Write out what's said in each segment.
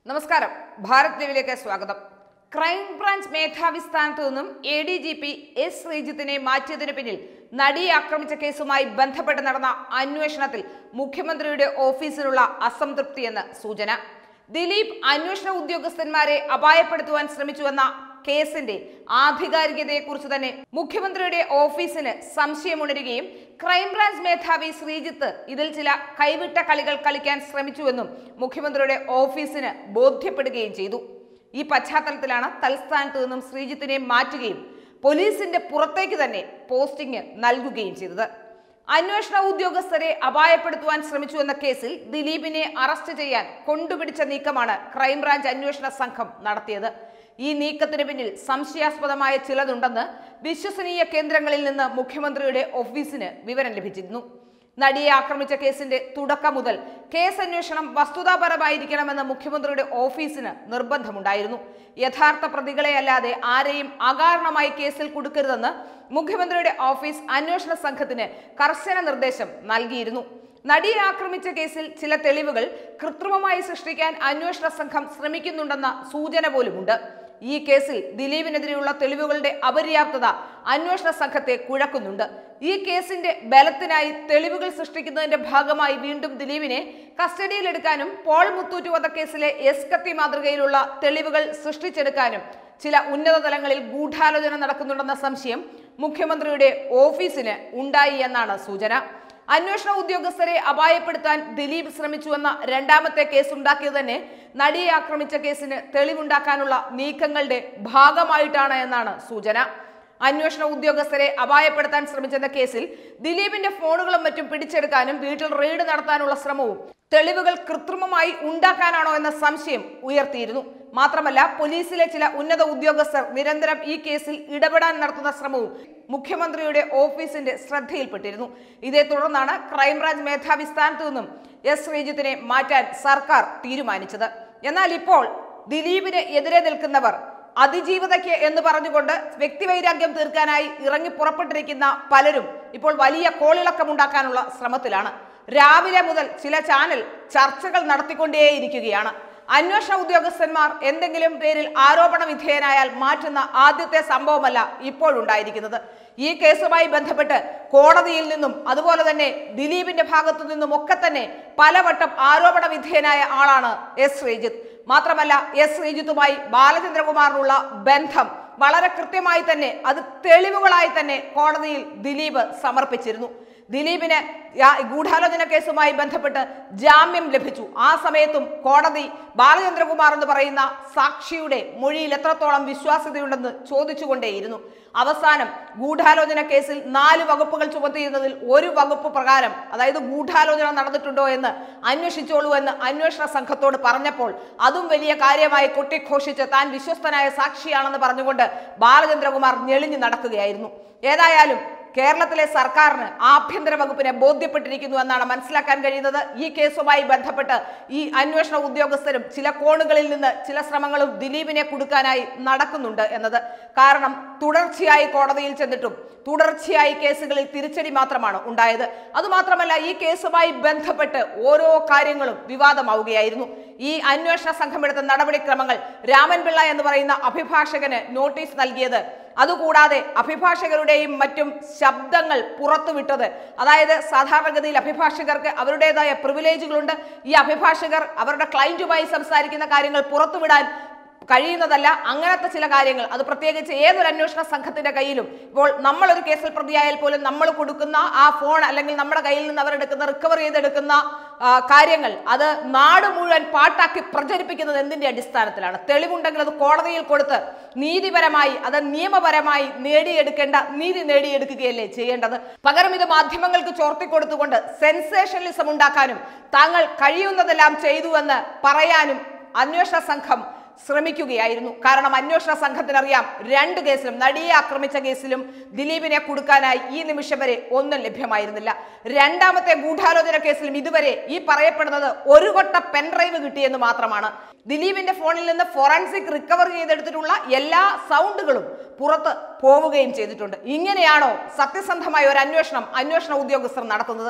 നമസ്കാരം ഭാരത് ലീവിലേക്ക് സ്വാഗതം ക്രൈംബ്രാഞ്ച് മേധാവി സ്ഥാനത്തു നിന്നും A D G P S ശ്രീജിത്തിനെ മാറ്റിയതിനു പിന്നിൽ നടിയെ ആക്രമിച്ച കേസുമായി ബന്ധപ്പെട്ട് നടന്ന അന്വേഷണത്തിൽ മുഖ്യമന്ത്രിയുടെ ഓഫീസിലുള്ള അസംതൃപ്തിയെന്ന് സൂചന ദിലീപ് അന്വേഷണ ഉദ്യോഗസ്ഥന്മാരെ അപായപ്പെടുത്തുവാൻ ശ്രമിച്ചുവെന്ന കേസിന്റെ ആധികാരികതയെക്കുറിച്ച് തന്നെ മുഖ്യമന്ത്രിയുടെ ഓഫീസിന് സംശയമുണരുകയും ക്രൈംബ്രാഞ്ച് മേധാവി ശ്രീജിത്ത് ഇതിൽ ചില കൈവിട്ട കളികൾ കളിക്കാൻ ശ്രമിച്ചുവെന്നും മുഖ്യമന്ത്രിയുടെ ഓഫീസിന് ബോധ്യപ്പെടുകയും ചെയ്തു ഈ പശ്ചാത്തലത്തിലാണ് തൽസ്ഥാനത്ത് നിന്നും ശ്രീജിത്തിനെ മാറ്റുകയും പോലീസിന്റെ പുറത്തേക്ക് തന്നെ പോസ്റ്റിംഗ് നൽകുകയും ചെയ്തത് അന്വേഷണ ഉദ്യോഗസ്ഥരെ അപായപ്പെടുത്തുവാൻ ശ്രമിച്ചു എന്ന കേസിൽ ദിലീപിനെ അറസ്റ്റ് ചെയ്യാൻ കൊണ്ടുപിടിച്ച നീക്കമാണ് ക്രൈംബ്രാഞ്ച് അന്വേഷണ സംഘം നടത്തിയത് ഈ നീക്കത്തിന് പിന്നിൽ സംശയാസ്പദമായ ചിലതുണ്ടെന്ന് വിശ്വസനീയ കേന്ദ്രങ്ങളിൽ നിന്ന് മുഖ്യമന്ത്രിയുടെ ഓഫീസിന് വിവരം ലഭിച്ചിരുന്നു നടിയെ ആക്രമിച്ച കേസിന്റെ തുടക്കം മുതൽ കേസ് അന്വേഷണം വസ്തുതാപരമായിരിക്കണമെന്ന് മുഖ്യമന്ത്രിയുടെ ഓഫീസിന് നിർബന്ധമുണ്ടായിരുന്നു യഥാർത്ഥ പ്രതികളെ അല്ലാതെ ആരെയും അകാരണമായി കേസിൽ കൊടുക്കരുതെന്ന് മുഖ്യമന്ത്രിയുടെ ഓഫീസ് അന്വേഷണ സംഘത്തിന് കർശന നിർദ്ദേശം നൽകിയിരുന്നു നടിയെ ആക്രമിച്ച കേസിൽ ചില തെളിവുകൾ കൃത്രിമമായി സൃഷ്ടിക്കാൻ അന്വേഷണ സംഘം ശ്രമിക്കുന്നുണ്ടെന്ന സൂചന പോലുമുണ്ട് ഈ കേസിൽ ദിലീപിനെതിരെയുള്ള തെളിവുകളുടെ അപര്യാപ്തത അന്വേഷണ സംഘത്തെ കുഴക്കുന്നുണ്ട് ഈ കേസിന്റെ ബലത്തിനായി തെളിവുകൾ സൃഷ്ടിക്കുന്നതിന്റെ ഭാഗമായി വീണ്ടും ദിലീപിനെ കസ്റ്റഡിയിലെടുക്കാനും പോൾ മുത്തൂറ്റ് വധക്കേസിലെ എസ് കത്തി മാതൃകയിലുള്ള തെളിവുകൾ സൃഷ്ടിച്ചെടുക്കാനും ചില ഉന്നത തലങ്ങളിൽ ഗൂഢാലോചന നടക്കുന്നുണ്ടെന്ന സംശയം മുഖ്യമന്ത്രിയുടെ ഓഫീസിന് ഉണ്ടായി എന്നാണ് സൂചന അന്വേഷണ ഉദ്യോഗസ്ഥരെ അപായപ്പെടുത്താൻ ദിലീപ് ശ്രമിച്ചുവെന്ന രണ്ടാമത്തെ കേസ് ഉണ്ടാക്കിയത് തന്നെ നടിയെ ആക്രമിച്ച കേസിന് തെളിവുണ്ടാക്കാനുള്ള നീക്കങ്ങളുടെ ഭാഗമായിട്ടാണ് എന്നാണ് സൂചന അന്വേഷണ ഉദ്യോഗസ്ഥരെ അപായപ്പെടുത്താൻ ശ്രമിച്ചെന്ന കേസിൽ ദിലീപിന്റെ ഫോണുകളും മറ്റും പിടിച്ചെടുക്കാനും വീട്ടിൽ റെയ്ഡ് നടത്താനുള്ള ശ്രമവും തെളിവുകൾ കൃത്രിമമായി ഉണ്ടാക്കാനാണോ എന്ന സംശയം ഉയർത്തിയിരുന്നു മാത്രമല്ല പോലീസിലെ ചില ഉന്നത ഉദ്യോഗസ്ഥർ നിരന്തരം ഈ കേസിൽ ഇടപെടാൻ നടത്തുന്ന ശ്രമവും മുഖ്യമന്ത്രിയുടെ ഓഫീസിന്റെ ശ്രദ്ധയിൽപ്പെട്ടിരുന്നു ഇതേ തുടർന്നാണ് ക്രൈംബ്രാഞ്ച് മേധാവി സ്ഥാനത്തു നിന്നും എസ് ശ്രീജിത്തിനെ മാറ്റാൻ സർക്കാർ തീരുമാനിച്ചത് എന്നാൽ ഇപ്പോൾ ദിലീപിന് എതിരെ നിൽക്കുന്നവർ അതിജീവിതയ്ക്ക് എന്ന് പറഞ്ഞുകൊണ്ട് വ്യക്തിവൈരാഗ്യം തീർക്കാനായി ഇറങ്ങി പുറപ്പെട്ടിരിക്കുന്ന പലരും ഇപ്പോൾ വലിയ കോളിളക്കമുണ്ടാക്കാനുള്ള ശ്രമത്തിലാണ് രാവിലെ മുതൽ ചില ചാനൽ ചർച്ചകൾ നടത്തിക്കൊണ്ടേയിരിക്കുകയാണ് അന്വേഷണ ഉദ്യോഗസ്ഥന്മാർ എന്തെങ്കിലും പേരിൽ ആരോപണ വിധേയനായാൽ മാറ്റുന്ന ആദ്യത്തെ സംഭവമല്ല ഇപ്പോഴുണ്ടായിരിക്കുന്നത് ഈ കേസുമായി ബന്ധപ്പെട്ട് കോടതിയിൽ നിന്നും അതുപോലെ തന്നെ ദിലീപിന്റെ ഭാഗത്തു നിന്നും ഒക്കെ തന്നെ പലവട്ടം ആരോപണ വിധേയനായ ആളാണ് എസ് ശ്രീജിത്ത് മാത്രമല്ല എസ് ശ്രീജിത്തുമായി ബാലചന്ദ്രകുമാറിനുള്ള ബന്ധം വളരെ കൃത്യമായി തന്നെ അത് തെളിവുകളായി തന്നെ കോടതിയിൽ ദിലീപ് സമർപ്പിച്ചിരുന്നു ദിലീപിന് യാ- ഗൂഢാലോചന കേസുമായി ബന്ധപ്പെട്ട് ജാമ്യം ലഭിച്ചു ആ സമയത്തും കോടതി ബാലചന്ദ്രകുമാർ എന്ന് പറയുന്ന സാക്ഷിയുടെ മൊഴിയിൽ എത്രത്തോളം വിശ്വാസ്യതയുണ്ടെന്ന് ചോദിച്ചുകൊണ്ടേയിരുന്നു അവസാനം ഗൂഢാലോചന കേസിൽ നാല് വകുപ്പുകൾ ചുമത്തിയിരുന്നതിൽ ഒരു വകുപ്പ് പ്രകാരം അതായത് ഗൂഢാലോചന നടന്നിട്ടുണ്ടോ എന്ന് അന്വേഷിച്ചോളൂ എന്ന് അന്വേഷണ സംഘത്തോട് പറഞ്ഞപ്പോൾ അതും വലിയ കാര്യമായി കൊട്ടിഘോഷിച്ച് താൻ വിശ്വസ്തനായ സാക്ഷിയാണെന്ന് പറഞ്ഞുകൊണ്ട് ബാലചന്ദ്രകുമാർ ഞെളിഞ്ഞു നടക്കുകയായിരുന്നു ഏതായാലും കേരളത്തിലെ സർക്കാരിന് ആഭ്യന്തര വകുപ്പിനെ ബോധ്യപ്പെട്ടിരിക്കുന്നു എന്നാണ് മനസ്സിലാക്കാൻ കഴിയുന്നത് ഈ കേസുമായി ബന്ധപ്പെട്ട് ഈ അന്വേഷണ ഉദ്യോഗസ്ഥരും ചില കോണുകളിൽ നിന്ന് ചില ശ്രമങ്ങളും ദിലീപിനെ കൊടുക്കാനായി നടക്കുന്നുണ്ട് എന്നത് കാരണം തുടർച്ചയായി കോടതിയിൽ ചെന്നിട്ടും തുടർച്ചയായി കേസുകളിൽ തിരിച്ചടി മാത്രമാണ് ഉണ്ടായത് അതുമാത്രമല്ല ഈ കേസുമായി ബന്ധപ്പെട്ട് ഓരോ കാര്യങ്ങളും വിവാദമാവുകയായിരുന്നു ഈ അന്വേഷണ സംഘമെടുത്ത നടപടിക്രമങ്ങൾ രാമൻപിള്ള എന്ന് പറയുന്ന അഭിഭാഷകന് നോട്ടീസ് നൽകിയത് അതുകൂടാതെ അഭിഭാഷകരുടെയും മറ്റും ശബ്ദങ്ങൾ പുറത്തുവിട്ടത് അതായത് സാധാരണഗതിയിൽ അഭിഭാഷകർക്ക് അവരുടേതായ പ്രിവിലേജുകളുണ്ട് ഈ അഭിഭാഷകർ അവരുടെ ക്ലയന്റുമായി സംസാരിക്കുന്ന കാര്യങ്ങൾ പുറത്തുവിടാൻ കഴിയുന്നതല്ല അങ്ങനത്തെ ചില കാര്യങ്ങൾ അത് പ്രത്യേകിച്ച് ഏതൊരു അന്വേഷണ സംഘത്തിന്റെ കയ്യിലും ഇപ്പോൾ നമ്മളൊരു കേസിൽ പ്രതിയായാൽ പോലും നമ്മൾ കൊടുക്കുന്ന ആ ഫോൺ അല്ലെങ്കിൽ നമ്മുടെ കയ്യിൽ നിന്ന് അവരെടുക്കുന്ന റിക്കവർ ചെയ്തെടുക്കുന്ന ആ, കാര്യങ്ങൾ അത് നാട് മുഴുവൻ പാട്ടാക്കി പ്രചരിപ്പിക്കുന്നത് എന്തിന്റെ അടിസ്ഥാനത്തിലാണ് തെളിവുണ്ടെങ്കിൽ അത് കോടതിയിൽ കൊടുത്ത് നീതിപരമായി അത് നിയമപരമായി നേടിയെടുക്കേണ്ട നീതി നേടിയെടുക്കുകയല്ലേ ചെയ്യേണ്ടത് പകരം ഇത് മാധ്യമങ്ങൾക്ക് ചോർത്തിക്കൊടുത്തുകൊണ്ട് സെൻസേഷനലിസം ഉണ്ടാക്കാനും താങ്കൾ കഴിയുന്നതെല്ലാം ചെയ്തുവെന്ന് പറയാനും അന്വേഷണ സംഘം ശ്രമിക്കുകയായിരുന്നു കാരണം അന്വേഷണ സംഘത്തിനറിയാം രണ്ട് കേസിലും നടിയെ ആക്രമിച്ച കേസിലും ദിലീപിനെ കൊടുക്കാനായി ഈ നിമിഷം വരെ ഒന്നും ലഭ്യമായിരുന്നില്ല രണ്ടാമത്തെ ഗൂഢാലോചന കേസിലും ഇതുവരെ ഈ പറയപ്പെടുന്നത് ഒരു കൊട്ട പെൻഡ്രൈവ് കിട്ടിയെന്ന് മാത്രമാണ് ദിലീപിന്റെ ഫോണിൽ നിന്ന് ഫോറൻസിക് റിക്കവർ ചെയ്തെടുത്തിട്ടുള്ള എല്ലാ സൗണ്ടുകളും പുറത്ത് പോവുകയും ചെയ്തിട്ടുണ്ട് ഇങ്ങനെയാണോ സത്യസന്ധമായ ഒരു അന്വേഷണം അന്വേഷണ ഉദ്യോഗസ്ഥർ നടത്തുന്നത്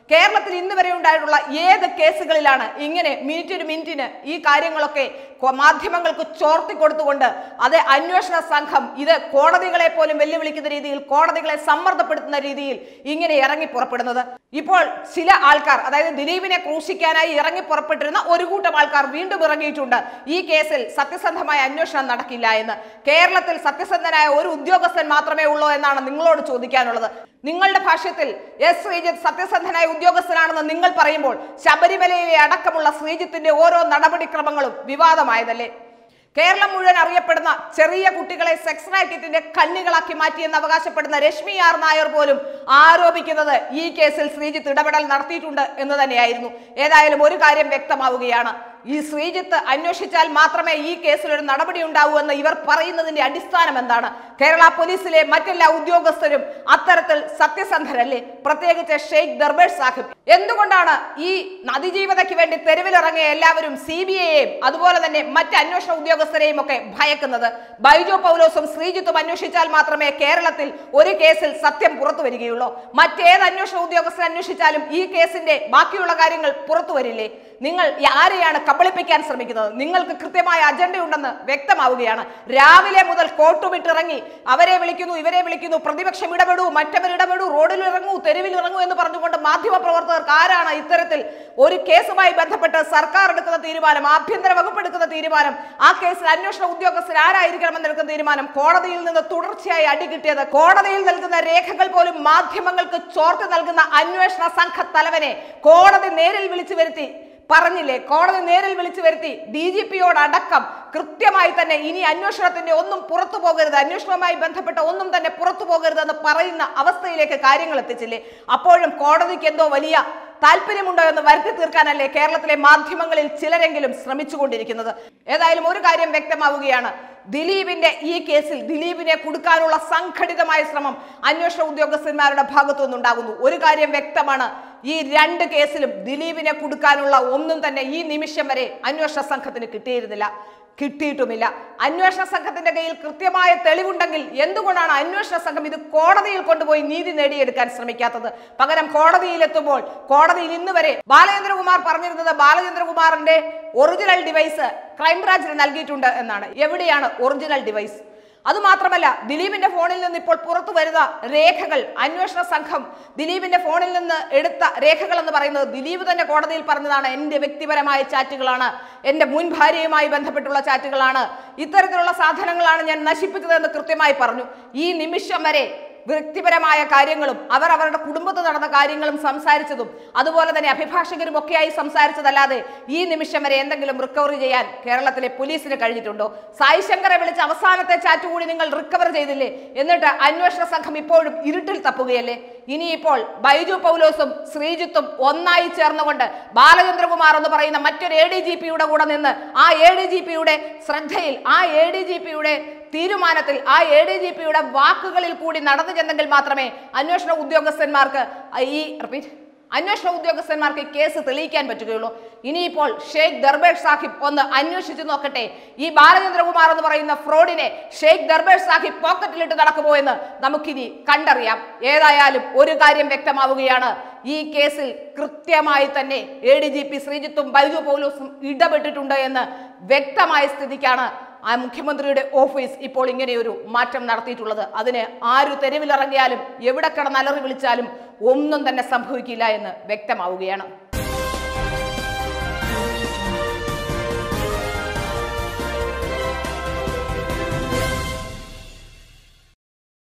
കേരളത്തിൽ ഇന്ന് വരെ ഉണ്ടായിട്ടുള്ള ഏത് കേസുകളിലാണ് ഇങ്ങനെ മിനിറ്റിന് മിനിറ്റിന് ഈ കാര്യങ്ങളൊക്കെ കൊ- മാധ്യമങ്ങൾക്ക് ചോർത്തി കൊടുത്തുകൊണ്ട് അത് അന്വേഷണ സംഘം ഇത് കോടതികളെ പോലും വെല്ലുവിളിക്കുന്ന രീതിയിൽ കോടതികളെ സമ്മർദ്ദപ്പെടുത്തുന്ന രീതിയിൽ ഇങ്ങനെ ഇറങ്ങി പുറപ്പെടുന്നത് ഇപ്പോൾ ചില ആൾക്കാർ അതായത് ദിലീപിനെ ക്രൂശിക്കാനായി ഇറങ്ങി പുറപ്പെട്ടിരുന്ന ഒരു കൂട്ടം ആൾക്കാർ വീണ്ടും ഇറങ്ങിയിട്ടുണ്ട് ഈ കേസിൽ സത്യസന്ധമായ അന്വേഷണം നടക്കില്ല എന്ന് കേരളത്തിൽ സത്യസന്ധനായ ഒരു ഉദ്യോഗസ്ഥൻ മാത്രമേ ഉള്ളൂ എന്നാണ് നിങ്ങളോട് ചോദിക്കാനുള്ളത് നിങ്ങളുടെ ഭാഷ്യത്തിൽ എസ് ശ്രീജിത്ത് സത്യസന്ധനായ ഉദ്യോഗസ്ഥനാണെന്ന് നിങ്ങൾ പറയുമ്പോൾ ശബരിമലയിലെ അടക്കമുള്ള ശ്രീജിത്തിന്റെ ഓരോ നടപടിക്രമങ്ങളും വിവാദമായതല്ലേ കേരളം മുഴുവൻ അറിയപ്പെടുന്ന ചെറിയ കുട്ടികളെ സെക്സ് റാക്കറ്റിന്റെ കണ്ണികളാക്കി മാറ്റിയെന്ന് അവകാശപ്പെടുന്ന രശ്മി ആർ നായർ പോലും ആരോപിക്കുന്നത് ഈ കേസിൽ ശ്രീജിത്ത് ഇടപെടൽ നടത്തിയിട്ടുണ്ട് എന്ന് തന്നെയായിരുന്നു ഏതായാലും ഒരു കാര്യം വ്യക്തമാവുകയാണ് ഈ ശ്രീജിത്ത് അന്വേഷിച്ചാൽ മാത്രമേ ഈ കേസിൽ ഒരു നടപടി ഉണ്ടാവൂ എന്ന് ഇവർ പറയുന്നതിന്റെ അടിസ്ഥാനം എന്താണ് കേരള പോലീസിലെ മറ്റെല്ലാ ഉദ്യോഗസ്ഥരും അത്തരത്തിൽ സത്യസന്ധരല്ലേ പ്രത്യേകിച്ച് ഷെയ്ഖ് ദർബേഷ് സാഹിബ് എന്തുകൊണ്ടാണ് ഈ അതിജീവതയ്ക്ക് വേണ്ടി തെരുവിലിറങ്ങിയ എല്ലാവരും സി ബി ഐയെയും അതുപോലെ തന്നെ മറ്റ് അന്വേഷണ ഉദ്യോഗസ്ഥരെയും ഒക്കെ ഭയക്കുന്നത് ബൈജു പൗലോസും ശ്രീജിത്തും അന്വേഷിച്ചാൽ മാത്രമേ കേരളത്തിൽ ഒരു കേസിൽ സത്യം പുറത്തു വരികയുള്ളൂ മറ്റേത് അന്വേഷണ ഉദ്യോഗസ്ഥർ അന്വേഷിച്ചാലും ഈ കേസിന്റെ ബാക്കിയുള്ള കാര്യങ്ങൾ പുറത്തു വരില്ലേ നിങ്ങൾ ആരെയാണ് കബളിപ്പിക്കാൻ ശ്രമിക്കുന്നത് നിങ്ങൾക്ക് കൃത്യമായ അജണ്ടയുണ്ടെന്ന് വ്യക്തമാവുകയാണ് രാവിലെ മുതൽ കോട്ടുമിട്ടിറങ്ങി അവരെ വിളിക്കുന്നു ഇവരെ വിളിക്കുന്നു പ്രതിപക്ഷം ഇടപെടൂ മറ്റവർ ഇടപെടൂ റോഡിൽ ഇറങ്ങൂ തെരുവിൽ ഇറങ്ങൂ എന്ന് പറഞ്ഞുകൊണ്ട് മാധ്യമ പ്രവർത്തകർക്ക് ആരാണ് ഇത്തരത്തിൽ ഒരു കേസുമായി ബന്ധപ്പെട്ട് സർക്കാർ എടുക്കുന്ന തീരുമാനം ആഭ്യന്തര വകുപ്പ് എടുക്കുന്ന തീരുമാനം ആ കേസിൽ അന്വേഷണ ഉദ്യോഗസ്ഥർ ആരായിരിക്കണമെന്ന് എടുക്കുന്ന തീരുമാനം കോടതിയിൽ നിന്ന് തുടർച്ചയായി അടി കിട്ടിയത് കോടതിയിൽ നൽകുന്ന രേഖകൾ പോലും മാധ്യമങ്ങൾക്ക് ചോർത്തി നൽകുന്ന അന്വേഷണ സംഘ തലവനെ കോടതി നേരിൽ വിളിച്ചു വരുത്തി പറഞ്ഞില്ലേ കോടതി നേരിൽ വിളിച്ചു വരുത്തി ഡി ജി പിയോട് അടക്കം കൃത്യമായി തന്നെ ഇനി അന്വേഷണത്തിന്റെ ഒന്നും പുറത്തു പോകരുത് അന്വേഷണവുമായി ബന്ധപ്പെട്ട ഒന്നും തന്നെ പുറത്തു പോകരുത് എന്ന് പറയുന്ന അവസ്ഥയിലേക്ക് കാര്യങ്ങൾ എത്തിച്ചില്ലേ അപ്പോഴും കോടതിക്ക് എന്തോ വലിയ താല്പര്യമുണ്ടോ എന്ന് വരുത്തി തീർക്കാനല്ലേ കേരളത്തിലെ മാധ്യമങ്ങളിൽ ചിലരെങ്കിലും ശ്രമിച്ചുകൊണ്ടിരിക്കുന്നത് ഏതായാലും ഒരു കാര്യം വ്യക്തമാവുകയാണ് ദിലീപിന്റെ ഈ കേസിൽ ദിലീപിനെ കൊടുക്കാനുള്ള സംഘടിതമായ ശ്രമം അന്വേഷണ ഉദ്യോഗസ്ഥന്മാരുടെ ഭാഗത്തു നിന്നുണ്ടാകുന്നു ഒരു കാര്യം വ്യക്തമാണ് ഈ രണ്ട് കേസിലും ദിലീപിനെ കൊടുക്കാനുള്ള ഒന്നും തന്നെ ഈ നിമിഷം വരെ അന്വേഷണ സംഘത്തിന് കിട്ടിയിരുന്നില്ല കിട്ടിയിട്ടുമില്ല അന്വേഷണ സംഘത്തിന്റെ കയ്യിൽ കൃത്യമായ തെളിവുണ്ടെങ്കിൽ എന്തുകൊണ്ടാണ് അന്വേഷണ സംഘം ഇത് കോടതിയിൽ കൊണ്ടുപോയി നീതി നേടിയെടുക്കാൻ ശ്രമിക്കാത്തത് പകരം കോടതിയിൽ എത്തുമ്പോൾ കോടതിയിൽ ഇന്ന് വരെ ബാലചന്ദ്രകുമാർ പറഞ്ഞിരുന്നത് ബാലചന്ദ്രകുമാറിന്റെ ഒറിജിനൽ ഡിവൈസ് ക്രൈംബ്രാഞ്ചിന് നൽകിയിട്ടുണ്ട് എന്നാണ് എവിടെയാണ് ഒറിജിനൽ ഡിവൈസ് അതുമാത്രമല്ല ദിലീപിന്റെ ഫോണിൽ നിന്ന് ഇപ്പോൾ പുറത്തു വരുന്ന രേഖകൾ അന്വേഷണ സംഘം ദിലീപിന്റെ ഫോണിൽ നിന്ന് എടുത്ത രേഖകൾ എന്ന് പറയുന്നത് ദിലീപ് തന്നെ കോടതിയിൽ പറഞ്ഞതാണ് എന്റെ വ്യക്തിപരമായ ചാറ്റുകളാണ് എന്റെ മുൻ ഭാര്യയുമായി ബന്ധപ്പെട്ടുള്ള ചാറ്റുകളാണ് ഇത്തരത്തിലുള്ള സാധനങ്ങളാണ് ഞാൻ നശിപ്പിച്ചതെന്ന് കൃത്യമായി പറഞ്ഞു ഈ നിമിഷം വരെ വ്യക്തിപരമായ കാര്യങ്ങളും അവർ അവരുടെ കുടുംബത്തിൽ നടന്ന കാര്യങ്ങളും സംസാരിച്ചതും അതുപോലെ തന്നെ അഭിഭാഷകരും ഒക്കെയായി സംസാരിച്ചതല്ലാതെ ഈ നിമിഷം വരെ എന്തെങ്കിലും റിക്കവറി ചെയ്യാൻ കേരളത്തിലെ പോലീസിന് കഴിഞ്ഞിട്ടുണ്ടോ സായി ശങ്കറെ വിളിച്ച അവസാനത്തെ ചാറ്റ് കൂടി നിങ്ങൾ റിക്കവർ ചെയ്തില്ലേ എന്നിട്ട് അന്വേഷണ സംഘം ഇപ്പോഴും ഇരുട്ടിൽ തപ്പുകയല്ലേ ഇനിയിപ്പോൾ ബൈജു പൗലോസും ശ്രീജിത്തും ഒന്നായി ചേർന്നുകൊണ്ട് ബാലചന്ദ്രകുമാർ എന്ന് പറയുന്ന മറ്റൊരു എ ഡി ജി പിയുടെ കൂടെ നിന്ന് ആ എ ഡി ജി പിയുടെ ശ്രദ്ധയിൽ ആ എ ഡി ജി പിയുടെ തീരുമാനത്തിൽ ആ എ ഡി ജി പിയുടെ വാക്കുകളിൽ കൂടി നടന്നു ചെന്നെങ്കിൽ മാത്രമേ അന്വേഷണ ഉദ്യോഗസ്ഥന്മാർക്ക് ഈ റിപ്പീറ്റ് അന്വേഷണ ഉദ്യോഗസ്ഥന്മാർക്ക് ഈ കേസ് തെളിയിക്കാൻ പറ്റുകയുള്ളൂ ഇനിയിപ്പോൾ ഷെയ്ഖ് ദർബേഷ് സാഹിബ് ഒന്ന് അന്വേഷിച്ചു നോക്കട്ടെ ഈ ബാലചന്ദ്രകുമാർ എന്ന് പറയുന്ന ഫ്രോഡിനെ ഷെയ്ഖ് ദർബേഷ് സാഹിബ് പോക്കറ്റിലിട്ട് നടക്കുമോ എന്ന് നമുക്കിനി കണ്ടറിയാം ഏതായാലും ഒരു കാര്യം വ്യക്തമാവുകയാണ് ഈ കേസിൽ കൃത്യമായി തന്നെ എ ഡി ജി പി ശ്രീജിത്തും ബൈജു പൗലോസും ഇടപെട്ടിട്ടുണ്ട് എന്ന് വ്യക്തമായ സ്ഥിതിക്കാണ് ആ മുഖ്യമന്ത്രിയുടെ ഓഫീസ് ഇപ്പോൾ ഇങ്ങനെയൊരു മാറ്റം നടത്തിയിട്ടുള്ളത് അതിന് ആരു തെരുവിലിറങ്ങിയാലും എവിടെ കിടന്ന് അലറി വിളിച്ചാലും ഒന്നും തന്നെ സംഭവിക്കില്ല എന്ന് വ്യക്തമാവുകയാണ്